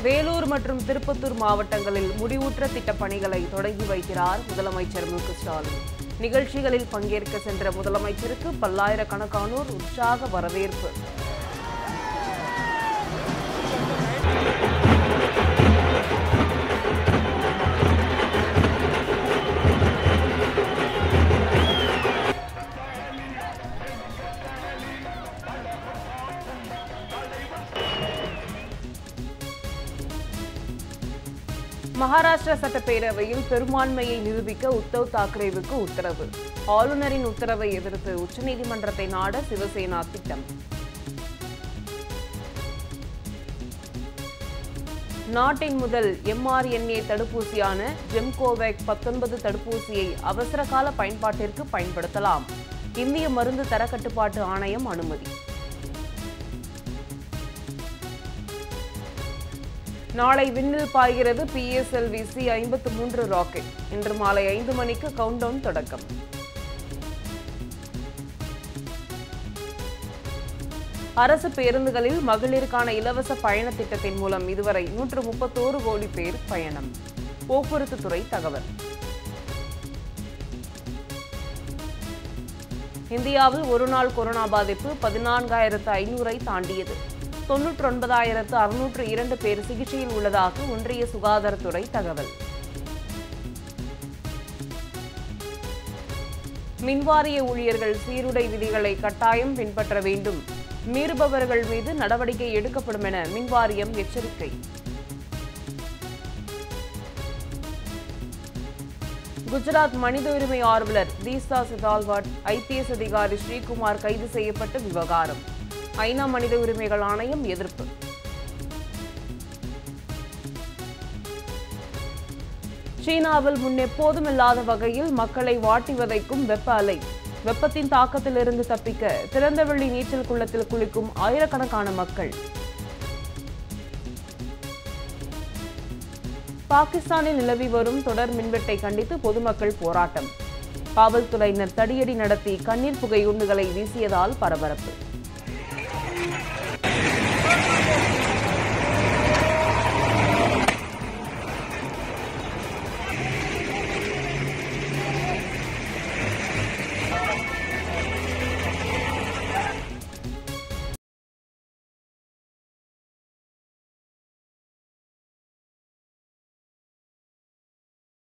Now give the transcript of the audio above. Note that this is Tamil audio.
வேலூர் மற்றும் திருப்பத்தூர் மாவட்டங்களில் முடிவுற்ற திட்டப் பணிகளை தொடங்கி வைக்கிறார் முதலமைச்சர் மு க ஸ்டாலின் நிகழ்ச்சிகளில் பங்கேற்க சென்ற முதலமைச்சருக்கு பல்லாயிரக்கணக்கானோர் உற்சாக வரவேற்பு மகாராஷ்டிரா சட்டப்பேரவையில் பெரும்பான்மையை நிரூபிக்க உத்தவ் தாக்கரேவுக்கு உத்தரவு ஆளுநரின் உத்தரவை எதிர்த்து உச்சநீதிமன்றத்தை நாட சிவசேனா திட்டம் நாட்டின் முதல் எம்ஆர்என்ஏ தடுப்பூசியான ஜெம்கோவேக் பத்தொன்பது தடுப்பூசியை அவசரகால பயன்பாட்டிற்கு பயன்படுத்தலாம் இந்திய மருந்து தரக்கட்டுப்பாட்டு ஆணையம் அனுமதி நாளை விண்ணில் பாய்கிறது பிஎஸ்எல்வி சி ஐம்பத்து மூன்று ராக்கெட் இன்று மாலை ஐந்து மணிக்கு கவுண்டவுன் தொடக்கம் அரசு பேருந்துகளில் மகளிருக்கான இலவச பயண திட்டத்தின் மூலம் இதுவரை நூற்று முப்பத்தோரு கோடி பேர் பயணம் போக்குவரத்து துறை தகவல் இந்தியாவில் ஒருநாள் கொரோனா பாதிப்பு பதினான்காயிரத்து ஐநூறை தாண்டியது தொன்னூற்றி ஒன்பதாயிரத்து அறுநூற்று இரண்டு பேர் சிகிச்சையில் உள்ளதாக ஒன்றிய சுகாதாரத்துறை தகவல் மின்வாரிய ஊழியர்கள் சீருடை விதிகளை கட்டாயம் பின்பற்ற வேண்டும் மீறுபவர்கள் மீது நடவடிக்கை எடுக்கப்படும் என மின்வாரியம் எச்சரிக்கை குஜராத் மனித உரிமை ஆர்வலர் தீஸ்தா சிதால்வாட் ஐபிஎஸ் அதிகாரி ஸ்ரீகுமார் கைது செய்யப்பட்ட விவகாரம் ஐநா மனித உரிமைகள் ஆணையம் எதிர்ப்பு சீனாவில் முன்னெப்போதும் இல்லாத வகையில் மக்களை வாட்டி வதைக்கும் வெப்ப அலை வெப்பத்தின் தாக்கத்திலிருந்து தப்பிக்க திறந்தவெளி நீச்சல் குளத்தில் குளிக்கும் ஆயிரக்கணக்கான மக்கள் பாகிஸ்தானில் நிலவி வரும் தொடர் மின்வெட்டை கண்டித்து பொதுமக்கள் போராட்டம் காவல்துறையினர் தடியடி நடத்தி கண்ணீர் புகை குண்டுகளை வீசியதால் பரபரப்பு